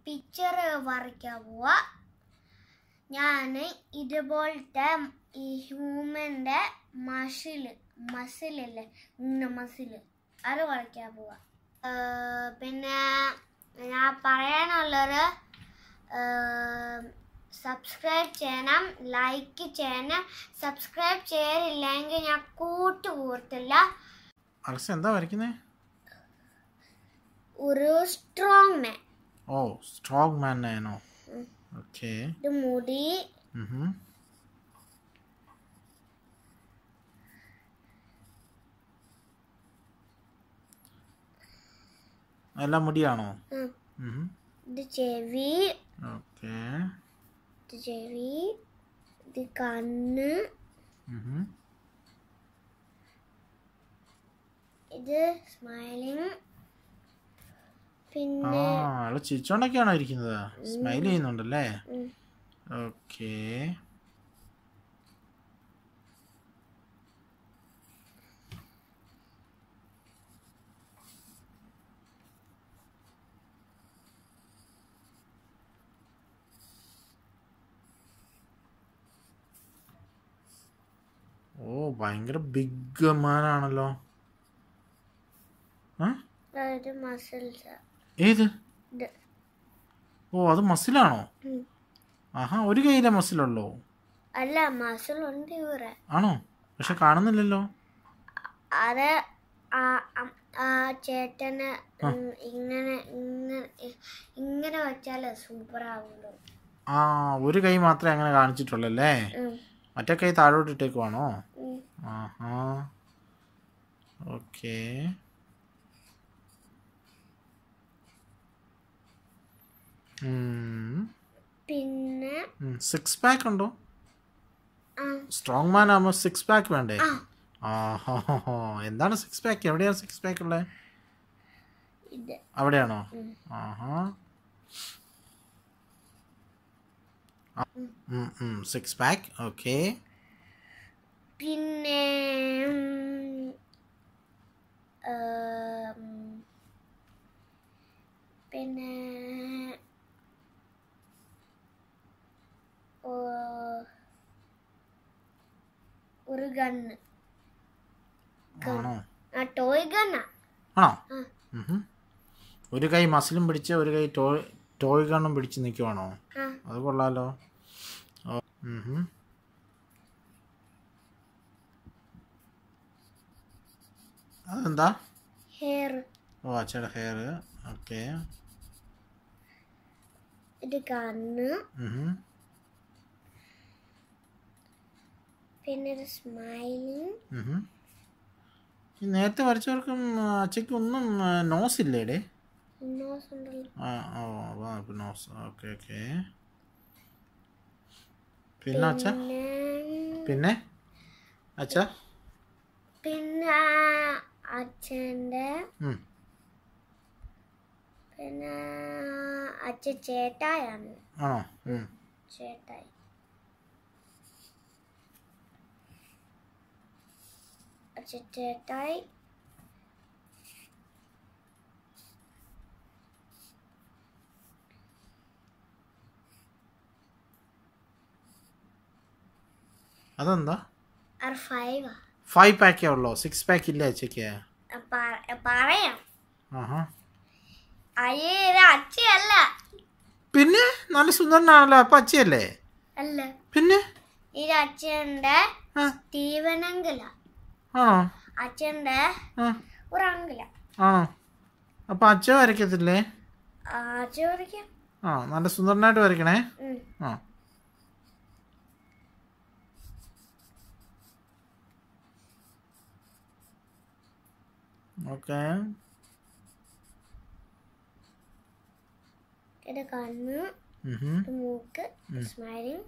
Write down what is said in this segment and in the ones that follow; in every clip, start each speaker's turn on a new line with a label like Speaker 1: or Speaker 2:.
Speaker 1: Picture വരയ്ക്കാൻ പോവാ ഞാൻ ഇതുപോലത്തെ ഈ ഹ്യൂമൻ്റെ മസില് മസിലല്ലേ ഇന്ന മസില് അത് വരയ്ക്കാൻ പോവാ ആ, പിന്നെ ഞാൻ പറയാനുള്ളത് സബ്സ്ക്രൈബ് ചെയ്യണം ലൈക്ക് ചെയ്യണം സബ്സ്ക്രൈബ് ചെയ്തില്ലെങ്കിൽ ഞാൻ കൂട്ട് കൂട്ടത്തില്ല
Speaker 2: അലക്സ് എന്താ വരയ്ക്കുന്നേ
Speaker 1: ഒരു സ്ട്രോങ് മാൻ
Speaker 2: ഓ സ്ട്രോങ് മാൻ ആണോ ഓക്കെ
Speaker 1: ഇത് മുടി
Speaker 2: എല്ലാം മുടിയാണോ
Speaker 1: ഉം. ഇത് ചെവി
Speaker 2: ഓക്കെ
Speaker 1: ഇത് ചെവി ഇത് കണ്ണ് ഇത് സ്മൈലിങ്
Speaker 2: ആ
Speaker 1: പിന്നെ
Speaker 2: ആള് ചിരിച്ചോണ്ടൊക്കെയാണോ ഇരിക്കുന്നത് സ്മൈൽ ചെയ്യുന്നുണ്ടല്ലേ
Speaker 1: ഉം.
Speaker 2: ഓക്കെ ഓ ഭയങ്കര ബിഗ് മാനാണല്ലോ ആ
Speaker 1: അതായത് മസിൽസ്
Speaker 2: ഏത്
Speaker 1: ഇത്
Speaker 2: ഓ അത് മസിലാണോ
Speaker 1: ഉം.
Speaker 2: ആഹാ ഒരു കയ്യിലെ മസിലുള്ളൂ
Speaker 1: അല്ല മസിൽ ഉണ്ട് ഇവിടെ
Speaker 2: ആണോ പക്ഷെ കാണുന്നില്ലല്ലോ
Speaker 1: അത് ആ അം- ആ ചേട്ടന് ഉം ഇങ്ങനെ ഇങ്ങനെ ഇങ്ങനെ വെച്ചാലേ സൂപ്പർ ആവുള്ളൂ
Speaker 2: ആ ഒരു കൈ മാത്രമേ അങ്ങനെ കാണിച്ചിട്ടുള്ളല്ലേ
Speaker 1: ഉം.
Speaker 2: മറ്റേ കൈ താഴോട്ട് ഇട്ടേക്കുവാണോ
Speaker 1: ഉം.
Speaker 2: ആഹാ ഓക്കെ
Speaker 1: പിന്നെ
Speaker 2: സിക്സ് പാക്ക് ഉണ്ടോ
Speaker 1: ആ
Speaker 2: സ്ട്രോങ് മാൻ ആകുമ്പോൾ സിക്സ് പാക്ക് വേണ്ടേ
Speaker 1: ആ.
Speaker 2: ആഹോ എന്താണ് സിക്സ് പാക്ക് എവിടെയാണ് സിക്സ് പാക്ക് ഉള്ളത്
Speaker 1: ഇത്
Speaker 2: അവിടെയാണോ
Speaker 1: ഉം.
Speaker 2: ആഹാ സിക്സ് പാക്ക് ഓക്കെ
Speaker 1: പിന്നെ ഉം, ഉം, പിന്നെ ഓ- ഒരു ഗണ്ണ്
Speaker 2: ആണോ
Speaker 1: ആ ടോയ് ഗണ്ണാ
Speaker 2: ആണോ
Speaker 1: ആ.
Speaker 2: ഉഹും. ഒരു കൈ മസിലും പിടിച്ച് ഒരു കൈ ടോയ് ടോയ് ഗണ്ണും പിടിച്ച് നിൽക്കുവാണോ
Speaker 1: ആ
Speaker 2: അത് കൊള്ളാലോ ഓ, ഉഹും. അതെന്താ
Speaker 1: ഹെയർ
Speaker 2: ഓ അച്ഛയുടെ ഹെയർ ഓക്കെ
Speaker 1: ഇത് കണ്ണ് പിന്നെ ഒരു സ്മൈലിങ്
Speaker 2: ഈ നേരത്തെ വരച്ചവർക്കും അച്ഛയ്ക്കും ഒന്നും നോസ് ഇല്ലേടേ
Speaker 1: നോസ് ഉണ്ടല്ലോ
Speaker 2: ആ ഓ വാ നോസ് ഓക്കെ ഓക്കെ പിന്നെ അച്ഛ
Speaker 1: പിന്നെ
Speaker 2: പിന്നെ അച്ഛ
Speaker 1: പിന്നെ അച്ഛൻ്റെ
Speaker 2: ഉം.
Speaker 1: പിന്നെ അച്ഛൻ ചേട്ടായാണ്
Speaker 2: ആണോ ഉം.
Speaker 1: ചേട്ടായി അച്ഛൻ ചേട്ടായി
Speaker 2: അതെന്താ
Speaker 1: അത് ഫൈവാ
Speaker 2: ഫൈവ് പാക്കേ ഉള്ളോ സിക്സ് പാക്ക് ഇല്ലേ അച്ഛയ്ക്ക്
Speaker 1: പറയാം
Speaker 2: ആഹാ
Speaker 1: അയ്യേ ഇത് അച്ഛയല്ല
Speaker 2: പിന്നെ നല്ല സുന്ദരനാണല്ലോ അപ്പൊ അച്ഛയല്ലേ
Speaker 1: അല്ല
Speaker 2: പിന്നെ
Speaker 1: ഇത് അച്ഛൻ്റെ
Speaker 2: ആ
Speaker 1: തീവനങ്കില
Speaker 2: ആണോ
Speaker 1: അച്ഛൻ്റെ
Speaker 2: ആ
Speaker 1: ഒരു അങ്കില
Speaker 2: ആണോ അപ്പൊ അച്ഛ വരയ്ക്കത്തില്ലേ
Speaker 1: അച്ഛൻ വരയ്ക്കാം
Speaker 2: ആ നല്ല സുന്ദരനായിട്ട് വരയ്ക്കണേ
Speaker 1: ഉം.
Speaker 2: ആ ഓക്കെ
Speaker 1: ഇത് കണ്ണ് ഇത് മൂക്ക് സ്മൈലിങ്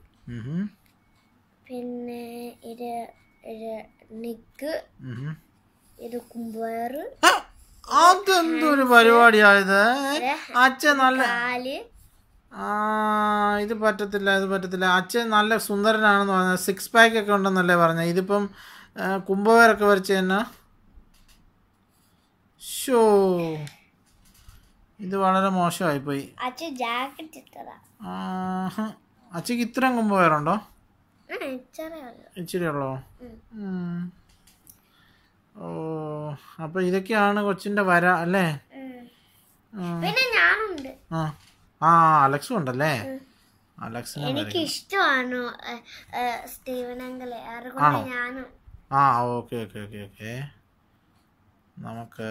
Speaker 1: പിന്നെ ഇത് ഇത് നിക്ക് ഇത് കുമ്പേറ്
Speaker 2: അതെന്തൊരു പരിപാടിയായത് അച്ഛൻ നല്ല
Speaker 1: കാല്
Speaker 2: ആ ഇത് പറ്റത്തില്ല ഇത് പറ്റത്തില്ല അച്ഛൻ നല്ല സുന്ദരനാണെന്ന് പറഞ്ഞത് സിക്സ് പാക്ക് ഒക്കെ ഉണ്ടെന്നല്ലേ പറഞ്ഞത് ഇതിപ്പം ആ, കുംഭവേറൊക്കെ വരച്ച് തന്നെ ഷോ ഇത് വളരെ മോശമായിപ്പോയി
Speaker 1: അച്ഛൻ ജാക്കറ്റ് ഇട്ടതാ
Speaker 2: ആഹ്. അച്ഛക്ക് ഇത്രയും കുമ്പ് വേറുണ്ടോ
Speaker 1: ആ ഇച്ചറിയാ
Speaker 2: ഇച്ചിരി ഉള്ളോ
Speaker 1: ഉം.
Speaker 2: ഉം. ഓ അപ്പൊ ഇതൊക്കെയാണ് കൊച്ചിന്റെ വര അല്ലേ ഉം.
Speaker 1: പിന്നെ ഞാനുണ്ട്
Speaker 2: ആ ആ അലക്സും ഉണ്ടല്ലേ അലക്സിനെ
Speaker 1: എനിക്ക് ഇഷ്ടമാണ് സ്റ്റീവൻ അങ്കിളെ അതുകൊണ്ട് ഞാനും
Speaker 2: ആ ഓക്കെ ഓക്കെ ഓക്കെ ഓക്കെ നമുക്ക്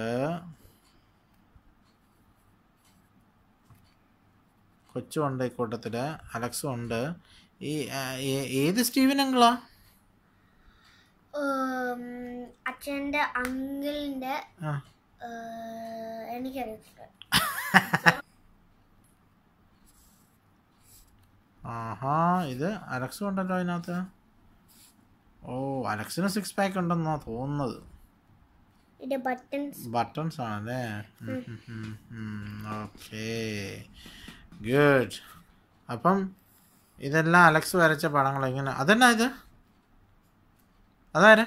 Speaker 2: കൊച്ചും ഉണ്ട് ഈ കൂട്ടത്തില് അലക്സും ഉണ്ട് ഈ ആ, ഏ- ഏത് സ്റ്റീവൻ അങ്കിളാ
Speaker 1: ഉം, അച്ഛന്റെ അങ്കിളിന്റെ
Speaker 2: ആ
Speaker 1: എനിക്കറിയത്തില്ല
Speaker 2: ആഹാ ഇത് അലക്സും ഉണ്ടല്ലോ അതിനകത്ത് ഓ അലക്സിന് സിക്സ് പാക്ക് ഉണ്ടെന്നാ തോന്നുന്നത്
Speaker 1: ഇത് ബട്ടൺസ്
Speaker 2: ബട്ടൺസ് ആണല്ലേ ഓക്കെ ഗുഡ് അപ്പം ഇതെല്ലാം അലക്സ് വരച്ച പടങ്ങൾ എങ്ങനെ അതെന്നാ ഇത് അതാരാ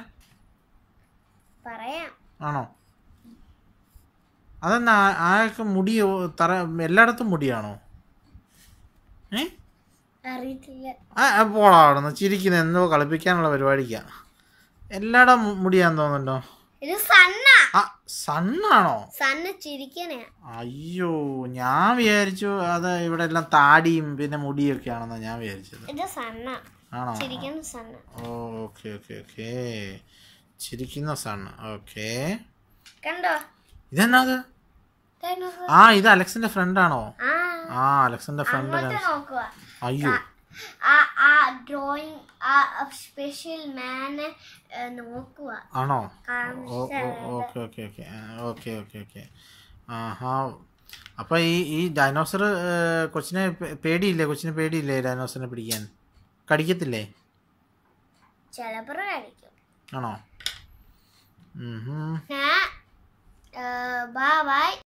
Speaker 1: പറയാം
Speaker 2: ആണോ അതെന്നാ ആ- ആൾക്ക് മുടി ഓ- തറ എല്ലായിടത്തും മുടിയാണോ ഏ
Speaker 1: അറിയത്തില്ല
Speaker 2: ആ ആ, പോടാ അവിടെ നിന്ന് ചിരിക്കുന്ന എന്തോ കളിപ്പിക്കാനുള്ള പരിപാടിക്കാ എല്ലായിടം മു- മുടിയാന്ന് തോന്നുന്നുണ്ടോ
Speaker 1: ഇത് സണ്ണ
Speaker 2: ആ സണ്ണാണോ
Speaker 1: സണ്ണ് ചിരിക്കണേ
Speaker 2: അയ്യോ ഞാൻ വിചാരിച്ചു അത് ഇവിടെ എല്ലാം താടിയും പിന്നെ മുടിയൊക്കെ ആണെന്നാ ഞാൻ വിചാരിച്ചത്
Speaker 1: ഇത് സണ്ണ
Speaker 2: ആണോ
Speaker 1: ചിരിക്കുന്ന സണ്ണ്
Speaker 2: ഓക്കെ ഓക്കെ ഓക്കെ ചിരിക്കുന്ന സണ്ണ് ഓക്കെ
Speaker 1: കണ്ടോ
Speaker 2: ഇതെന്നാ അത്
Speaker 1: dinosaur.
Speaker 2: ആ ഇത് അലക്സിന്റെ ഫ്രണ്ട് ആണോ
Speaker 1: ആ
Speaker 2: ആ അലക്സിന്റെ ഫ്രണ്ട്
Speaker 1: അങ്ങോട്ട് നോക്കുക
Speaker 2: അയ്യോ
Speaker 1: ആ ആ ഡ്രോയിങ് ആ സ്പെഷ്യൽ മാനെ നോക്കുക
Speaker 2: ആണോ
Speaker 1: കാണിച്ചു
Speaker 2: okay okay okay okay okay okay ആഹാ അപ്പൊ ഈ ഈ ഡൈനോസർ കൊച്ചിനെ പേ- പേടിയില്ലേ കൊച്ചിന് പേടിയില്ലേ ഡൈനോസറിനെ പിടിക്കാൻ കടിക്കത്തില്ലേ
Speaker 1: ചിലപ്പോൾ കഴിക്കും
Speaker 2: ആണോ ഉം ഹും.
Speaker 1: Bye bye